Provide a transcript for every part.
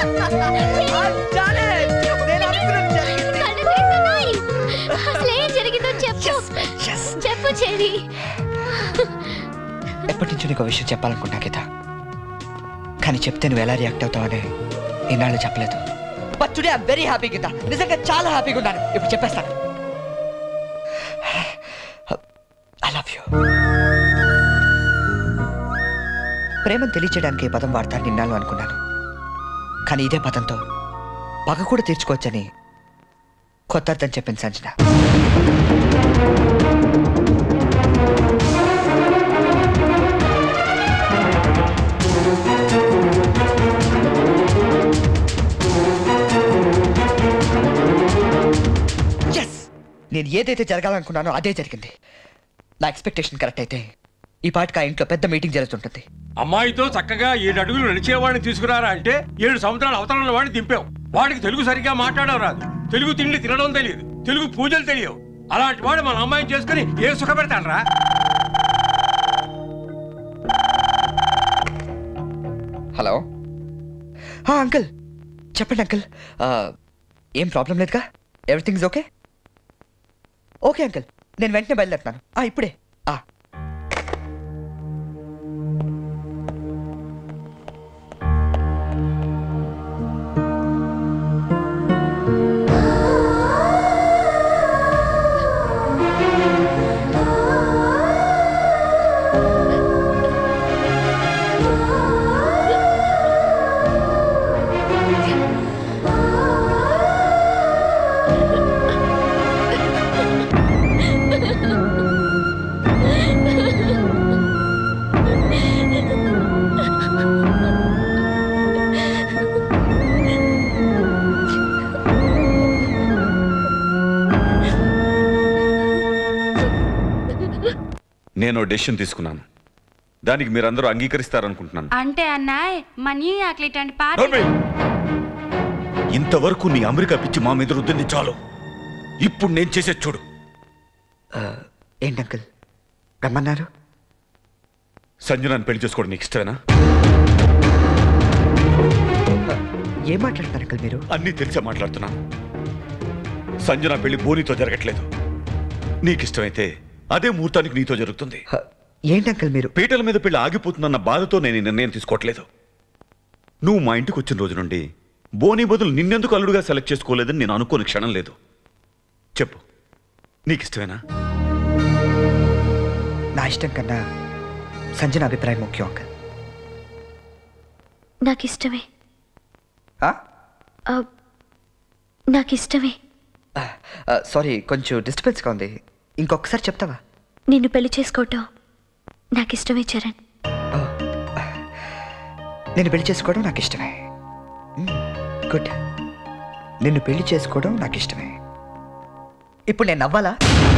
కళ్ళు తిరుగుతున్నాయి. అసలు ఏం జరిగిందో చెప్పు చెప్పు చెరి ఎప్పటి నుంచో నీకు విషయం చెప్పాలనుకుంటా గీత కానీ చెప్తే నువ్వు ఎలా రియాక్ట్ అవుతావని ఇన్నాళ్ళు చెప్పలేదు but today I'm very happy Geetha నిజంగా చాలా హ్యాపీగా ఉన్నాను ఇప్పుడు చెప్పేస్తాను ఐ లవ్ యూ ప్రేమను తెలియచేయడానికి ఈ పదం వాడతాను నిన్నాళ్ళు అనుకున్నాను కానీ ఇదే పదంతో పగ కూడా తీర్చుకోవచ్చని కొత్త అర్థం చెప్పింది సంజన ఎస్ నేను ఏదైతే జరగాలనుకున్నానో అదే జరిగింది నా ఎక్స్పెక్టేషన్ కరెక్ట్ అయితే ఈ పాటికి ఆ ఇంట్లో పెద్ద మీటింగ్ జరుగుతుంటుంది అమ్మాయితో చక్కగా ఏడు అడుగులు నడిచేవాడిని తీసుకురారా అంటే ఏడు సంవత్సరాల అవతల వాడిని దింపావు వాడికి తెలుగు సరిగ్గా మాట్లాడడం రాదు తెలుగు తిండి తినడం తెలియదు తెలుగు పూజలు తెలియవు అలాంటి వాడు మన అమ్మాయిని చేసుకుని ఏ సుఖపెడతానరా హలో అంకుల్ చెప్పండి అంకుల్ ఏం ప్రాబ్లం లేదుగా ఎవ్రీథింగ్ ఓకే ఓకే అంకుల్ నేను వెంటనే బయలుదేరుతున్నాను ఆ, ఇప్పుడే ఆ. నేను డెసిషన్ తీసుకున్నాను దానికి మీరందరూ అంగీకరిస్తారనుకుంటున్నాను అంటే అన్నాయ్ మా న్యూ యార్క్ ఇట్లాంటి పార్టీ నోర్మి! ఇంతవరకు నీ అమెరికా పిచ్చి మా మీద రుద్దింది చాలు ఇప్పుడు నేను చేసే చూడు ఆ, ఏంటి అంకుల్ రమ్మన్నారు సంజనాన్ని పెళ్లి చేసుకోవడం నీకు ఇష్టమేనా ఏం మాట్లాడతారు అంకుల్ మీరు అన్నీ తెలిసే మాట్లాడుతున్నాను సంజన పెళ్లి బోనితో జరగట్లేదు నీకు ఇష్టమైతే అదే ముహూర్తానికి నీతో జరుగుతుంది హ, ఏంటి అంకుల్ మీరు పీటల మీద పెళ్లి ఆగిపోతుందన్న బాధతో నేను ఈ నిర్ణయం తీసుకోవట్లేదు నువ్వు మా ఇంటికి వచ్చిన రోజు నుండి బోని బదులు నిన్నెందుకు అల్లుడుగా సెలెక్ట్ చేసుకోలేదని నేను అనుకోని క్షణం లేదు చెప్పు నీకు ఇష్టమేనా నా ఇష్టం కన్నా సంజన అభిప్రాయం ముఖ్యం అంకుల్ నాకు ఇష్టమే ఆ? ఆ, నాకు ఇష్టమే ఆ, సారీ కొంచెం డిస్టర్బెన్స్గా ఉంది ఇంకొకసారి చెప్తావా నిన్ను పెళ్లి చేసుకోవటం నాకు ఇష్టమే చరణ్ ఓ, నేను పెళ్లి చేసుకోవడం నాకు ఇష్టమే గుడ్ నిన్ను పెళ్లి చేసుకోవడం నాకు ఇష్టమే ఇప్పుడు నేను నవ్వాలా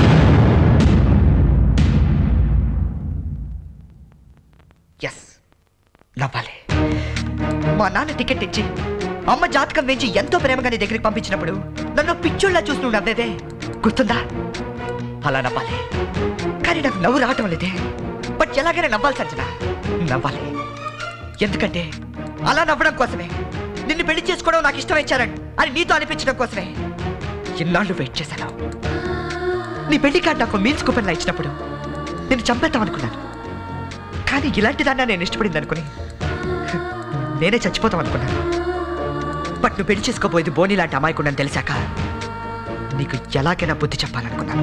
ఎస్ నవ్వాలి మా నాన్న టికెట్ ఇచ్చి అమ్మ జాతకం వేయించి ఎంతో ప్రేమగా నీ దగ్గరికి పంపించినప్పుడు నన్ను పిచ్చోళ్ళ చూస్తూ నవ్వేదే గుర్తుందా అలా నవ్వాలి కానీ నాకు నవ్వు రావటం లేదే బట్ ఎలాగైనా నవ్వాలి సంచన నవ్వాలి ఎందుకంటే అలా నవ్వడం కోసమే నిన్ను పెళ్లి చేసుకోవడం నాకు ఇష్టం ఇచ్చారని అని నీతో అనిపించడం కోసమే ఇన్నాళ్ళు వెయిట్ చేశాను నీ పెళ్లి కార్డు నాకు మీల్స్ కూపన్లా ఇచ్చినప్పుడు నేను చంపేద్దాం అనుకున్నాను కానీ ఇలాంటి దాన్ని నేను ఇష్టపడింది అనుకుని నేనే చచ్చిపోతాం అనుకున్నాను బట్ నువ్వు పెళ్లి చేసుకోబోయేది బోని లాంటి అమాయకుండని తెలిసాక నీకు ఎలాగైనా బుద్ధి చెప్పాలనుకున్నాను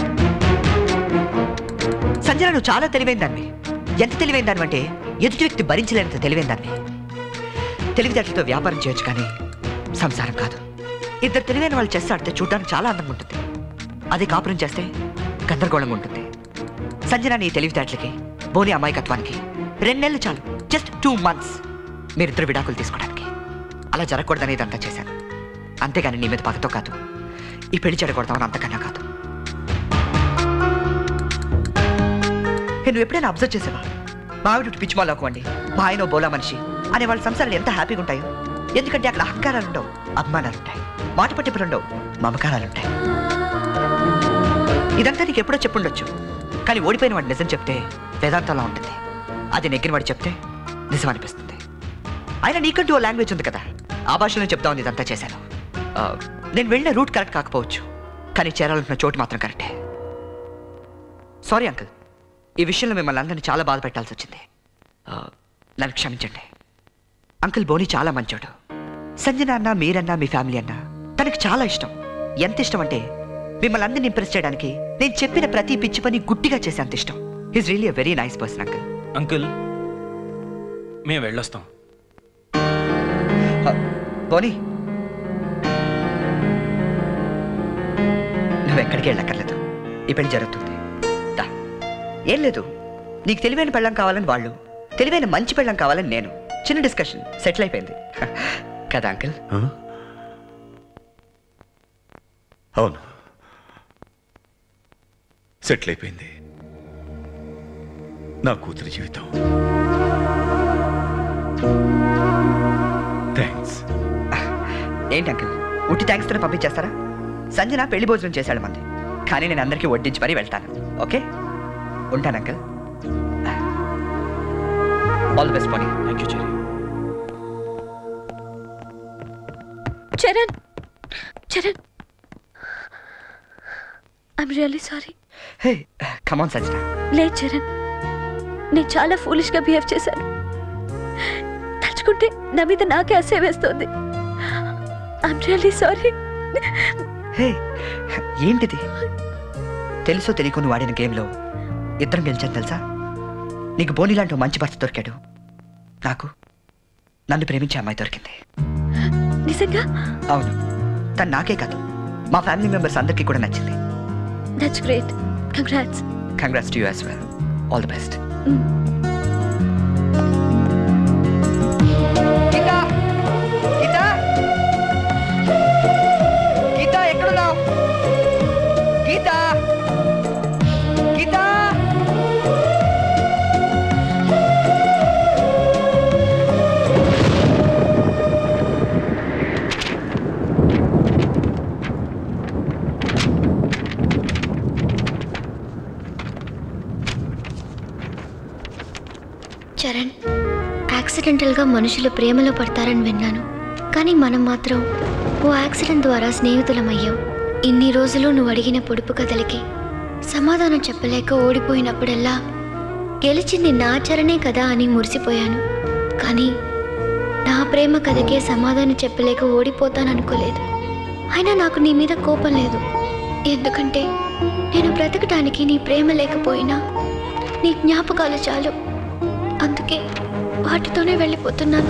సంజన నువ్వు చాలా తెలివైన దాన్ని ఎంత తెలివైన దాన్ని అంటే ఎదుటి వ్యక్తి భరించలేనంత తెలివైన దాన్ని తెలివితేటలతో వ్యాపారం చేయొచ్చు కానీ సంసారం కాదు ఇద్దరు తెలివైన వాళ్ళు చేస్తే ఆడితే చూడడానికి చాలా అందంగా ఉంటుంది అది కాపురం చేస్తే గందరగోళంగా ఉంటుంది సంజన నీ తెలివితేటలకి బోని అమాయకత్వానికి రెండు నెలలు చాలు జస్ట్ టూ మంత్స్ మీరిద్దరు విడాకులు తీసుకోవడానికి అలా జరగకూడదని ఇదంతా చేశాను అంతేగాని నీ మీద పగతో కాదు ఈ పెళ్లి చెడగొడతామని అంతకన్నా కాదు ఏ, నువ్వు ఎప్పుడైనా అబ్జర్వ్ చేసావా మా ఆవిడ పిచ్చి మాలోకం అండి మా ఆయన ఓ బోలా మనిషి అనే వాళ్ళ సంసారాలు ఎంత హ్యాపీగా ఉంటాయో ఎందుకంటే అక్కడ అహంకారాలు ఉండవు అభిమానాలు ఉంటాయి మాట పట్టింపులు ఉండవు మమకారాలు ఉంటాయి ఇదంతా నీకు ఎప్పుడో చెప్పుండొచ్చు కానీ ఓడిపోయిన వాడు నిజం చెప్తే వేదాంతంలా ఉంటుంది అది నెగ్గిన వాడు చెప్తే నిజం అనిపిస్తుంది అయినా నీకంటూ ఓ లాంగ్వేజ్ ఉంది కదా ఆ భాషలో చెప్తామని ఇదంతా చేశాను ఆ, నేను వెళ్ళిన రూట్ కరెక్ట్ కాకపోవచ్చు కానీ చేరాలనుకున్న చోటు మాత్రం కరెక్టే సారీ అంకుల్ ఈ విషయంలో మిమ్మల్ని అందరినీ చాలా బాధ పెట్టాల్సి వచ్చింది ఆ, నన్ను క్షమించండి అంకుల్ బోని చాలా మంచోడు సంజన అన్న మీరన్నా మీ ఫ్యామిలీ అన్న తనకి చాలా ఇష్టం ఎంత ఇష్టం అంటే మిమ్మల్ని అందరిని ఇంప్రెస్ చేయడానికి నేను చెప్పిన ప్రతి పిచ్చి పని గుడ్డిగా చేసే అంత ఇష్టం is really a very nice person uncle uncle మేము వెళ్ళొస్తాం బోని నువ్వు ఎక్కడికి వెళ్ళక్కర్లేదు ఈ పెళ్లి జరుగుతుంది దా. ఏం లేదు నీకు తెలివైన పెళ్ళం కావాలని వాళ్ళు తెలివైన మంచి పెళ్ళం కావాలని నేను చిన్న డిస్కషన్ సెటిల్ అయిపోయింది కదా అంకుల్ ఆ? అవును సెటిల్ అయిపోయింది నా కూతురి జీవితం థ్యాంక్స్ ఏంటి అంకుల్ ఉట్టి థ్యాంక్స్ తో పంపించేస్తారా సంజన పెళ్లి భోజనం చేశాడు మంది కానీ నేను అందరికీ వడ్డించి మరీ వెళ్తాను ఓకే ఉంటాను అంకుల్ ఆల్ ది బెస్ట్ పోనీ thank you Cherry Charan Charan I'm really sorry hey come on Sanjana లేదు చరణ్ నేను చాలా ఫూలిష్గా బిహేవ్ చేశాను తలుచుకుంటే నా మీద నాకే అసే వేస్తోంది ఐమ్ రియల్లీ సారీ హే ఏంటిది తెలుసో తెలియకు నువ్వు ఆడిన గేమ్లో ఇద్దరం గెలిచాను తెలుసా నీకు బోని లాంటి ఓ మంచి భర్త దొరికాడు నాకు నన్ను ప్రేమించే అమ్మాయి దొరికింది నిజంగా అవును తను నాకే కాదు మా ఫ్యామిలీ మెంబర్స్ అందరికీ కూడా నచ్చింది that's great congrats congrats to you as well all the best Geetha Geetha Geetha ఎక్కడున్నావు గీతా గీతా చరణ్ యాక్సిడెంటల్గా మనుషులు ప్రేమలో పడతారని విన్నాను కానీ మనం మాత్రం ఓ యాక్సిడెంట్ ద్వారా స్నేహితులమయ్యాం ఇన్ని రోజులు నువ్వు అడిగిన పొడుపు కథలకి సమాధానం చెప్పలేక ఓడిపోయినప్పుడల్లా గెలిచింది నా చరణే కదా అని మురిసిపోయాను కానీ నా ప్రేమ కథకే సమాధానం చెప్పలేక ఓడిపోతాననుకోలేదు అయినా నాకు నీ మీద కోపం లేదు ఎందుకంటే నేను బ్రతకటానికి నీ ప్రేమ లేకపోయినా నీ జ్ఞాపకాలు చాలు అందుకే వాటితోనే వెళ్ళిపోతున్నాను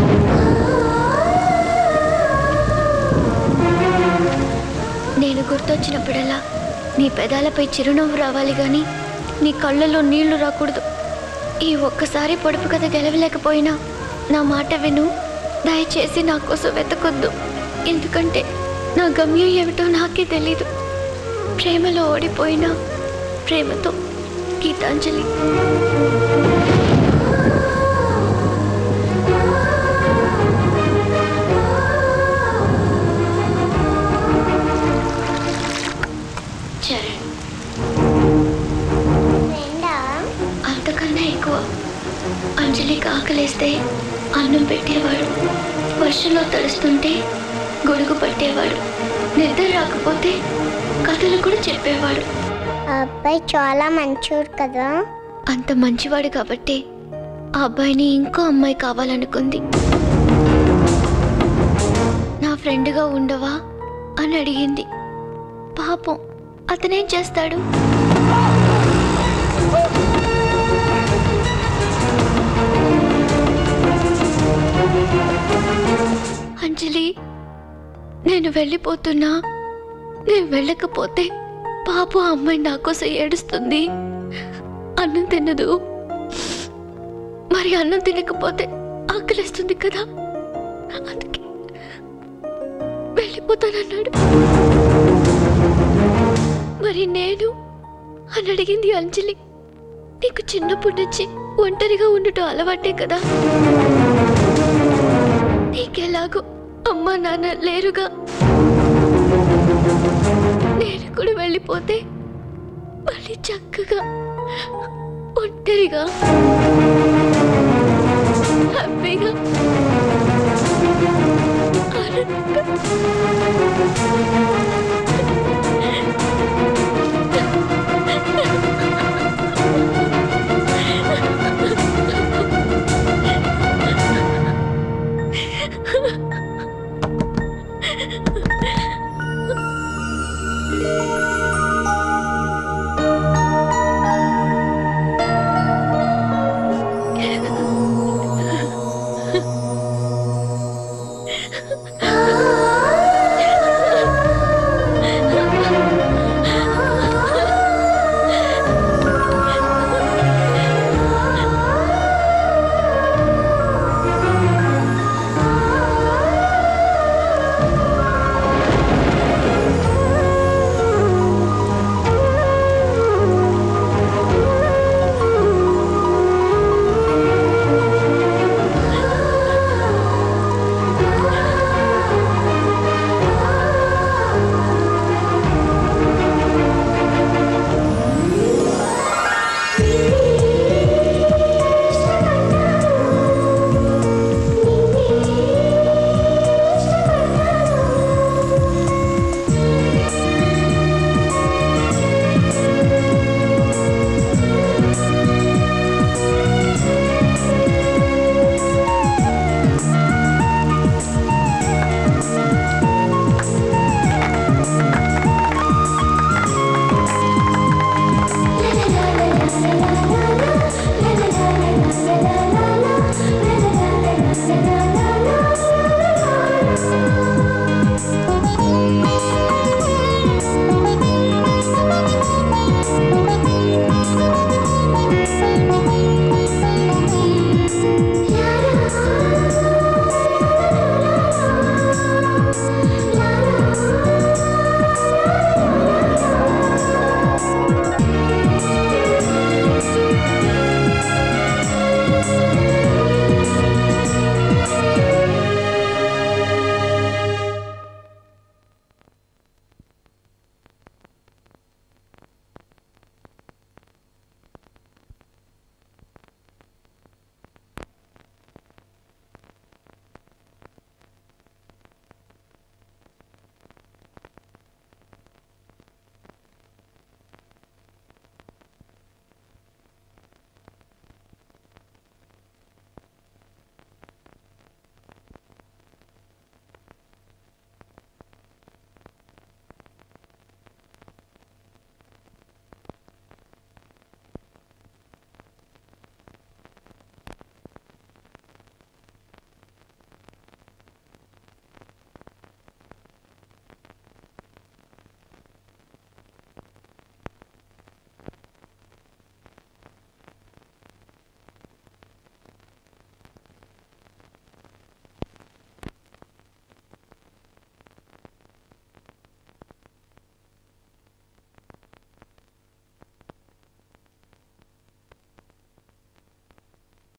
నేను గుర్తొచ్చినప్పుడల్లా నీ పెదాలపై చిరునవ్వు రావాలి కానీ నీ కళ్ళలో నీళ్లు రాకూడదు ఈ ఒక్కసారి పొడుపు కథ గెలవలేకపోయినా నా మాట విను దయచేసి నా కోసం వెతకొద్దు ఎందుకంటే నా గమ్యం ఏమిటో నాకే తెలీదు ప్రేమలో ఓడిపోయినా ప్రేమతో గీతాంజలి చరణ్ అంతకన్నా ఎక్కువ అంజలికి ఆకలేస్తే అన్నం పెట్టేవాడు వర్షంలో తడుస్తుంటే గొడుగు పట్టేవాడు నిద్ర రాకపోతే కథలు కూడా చెప్పేవాడు ఆ అబ్బాయి చాలా మంచోడు కదా అంత మంచివాడు కాబట్టి ఆ అబ్బాయిని ఇంకో అమ్మాయి కావాలనుకుంది నా ఫ్రెండ్గా ఉండవా అని అడిగింది పాపం అతనేం చేస్తాడు అంజలి నేను వెళ్ళిపోతున్నా నేను వెళ్ళకపోతే పాపం ఆ అమ్మాయి నా కోసం ఏడుస్తుంది అన్నం తినదు మరి అన్నం తినకపోతే ఆకలిస్తుంది కదా అందుకే వెళ్ళిపోతానన్నాడు మరి నేను అని అడిగింది అంజలి నీకు చిన్నప్పటి నుంచి ఒంటరిగా ఉండటం అలవాటే కదా నీకెలాగో అమ్మా నాన్న లేరుగా నేను కూడా వెళ్ళిపోతే మళ్ళీ చక్కగా ఒంటరిగా హ్యాపీగా